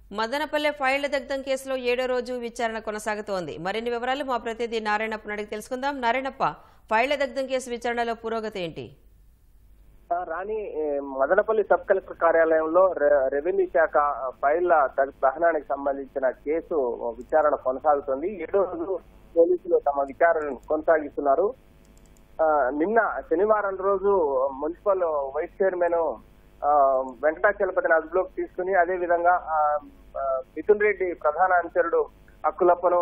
మదనపల్లె ఫైళ్ల దగ్ధం కేసులో ఏడో రోజు విచారణ కొనసాగుతోంది మరిన్ని వివరాలు మా ప్రతినిధి నారాయణప్ప అడిగి తెలుసుకుందాం నారాయణప్ప ఫైళ్ల దగ్ధం కేసు విచారణలో పురోగతి ఏంటి ఆ, రాణి ఏ, మదనపల్లి సబ్ కలెక్టర్ కార్యాలయంలో రె- రెవెన్యూ శాఖ ఫైళ్ల ద- దహనానికి సంబంధించిన కేసు విచారణ కొనసాగుతుంది ఏడో రోజు పోలీసులు తమ విచారణను కొనసాగిస్తున్నారు ఆ, నిన్న శనివారం రోజు మున్సిపల్ వైస్ చైర్మన్ ఆ, వెంకటాచలపతిని అదుపులోకి తీసుకుని అదే విధంగా ఆ, ఆ, మిథున్ రెడ్డి ప్రధాన అనుచరుడు అక్కులప్పను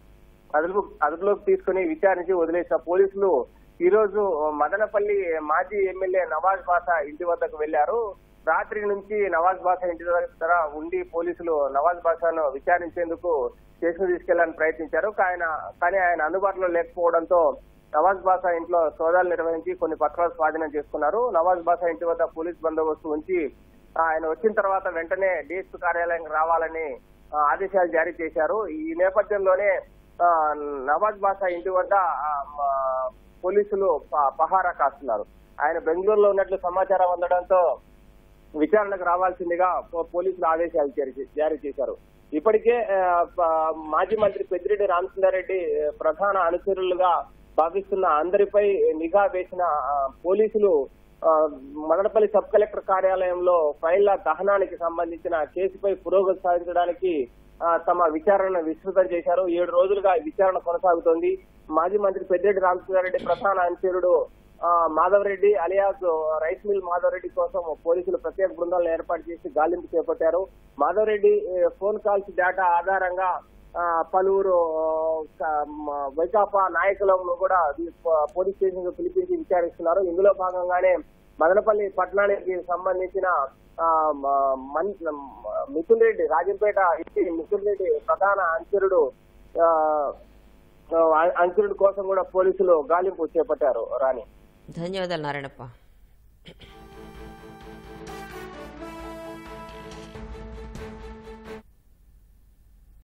అదుపు అదుపులోకి తీసుకుని విచారించి వదిలేసిన పోలీసులు ఈ రోజు మదనపల్లి మాజీ ఎమ్మెల్యే నవాజ్ బాషా ఇంటి వద్దకు వెళ్లారు రాత్రి నుంచి నవాజ్ బాషా ఇంటి దగ్గర ఉండి పోలీసులు నవాజ్ బాషాను విచారించేందుకు స్టేషన్ తీసుకెళ్లాలని ప్రయత్నించారు ఆయన కానీ ఆయన అందుబాటులో లేకపోవడంతో నవాజ్ బాషా ఇంట్లో సోదాలు నిర్వహించి కొన్ని పత్రాలు స్వాధీనం చేసుకున్నారు నవాజ్ బాషా ఇంటి వద్ద పోలీస్ బందోబస్తు ఉంచి ఆయన వచ్చిన తర్వాత వెంటనే డిఎస్పీ కార్యాలయానికి రావాలని ఆ, ఆదేశాలు జారీ చేశారు ఈ నేపథ్యంలోనే ఆ, నవాజ్ బాషా ఇంటి వద్ద ఆ, మా పోలీసులు ప- పహారా కాస్తున్నారు ఆయన బెంగళూరులో ఉన్నట్లు సమాచారం అందడంతో విచారణకు రావాల్సిందిగా పో- పోలీసులు ఆదేశాలు జారీ- జారీ చేశారు ఇప్పటికే ఆ, ప- మాజీ మంత్రి పెద్దిరెడ్డి రామచంద్రారెడ్డి ఆ, ప్రధాన అనుచరులుగా భావిస్తున్న అందరిపై నిఘా వేసిన ఆ, పోలీసులు ఆ, మదనపల్లి సబ్ కలెక్టర్ కార్యాలయంలో ఫైళ్ల దహనానికి సంబంధించిన కేసుపై పురోగతి సాధించడానికి ఆ, తమ విచారణను విస్తృతం చేశారు ఏడు రోజులుగా ఈ విచారణ కొనసాగుతోంది మాజీ మంత్రి పెద్దిరెడ్డి రామచంద్రారెడ్డి ప్రధాన అనుచరుడు ఆ, Madhava Reddy alias rice mill Madhava Reddy కోసం పోలీసులు ప్రత్యేక బృందాలను ఏర్పాటు చేసి గాలింపు చేపట్టారు మాధవరెడ్డి ఏ, ఫోన్ కాల్స్ డేటా ఆధారంగా ఆ, పలువురు ఆ, మ- వైకాపా నాయకులను కూడా ఈ ప- పోలీస్ స్టేషన్ కు పిలిపించి విచారిస్తున్నారు ఇందులో భాగంగానే మదనపల్లి పట్టణానికి సంబంధించిన ఆ, మ- మన్- మిథున్ రెడ్డి రాజంపేట ఇంటి మిథున్ రెడ్డి ప్రధాన అంచరుడు ఆ, ఆ, అంచరుడు కోసం కూడా పోలీసులు గాలింపు చేపట్టారు రాణి ధన్యవాదాలు నారాయణప్ప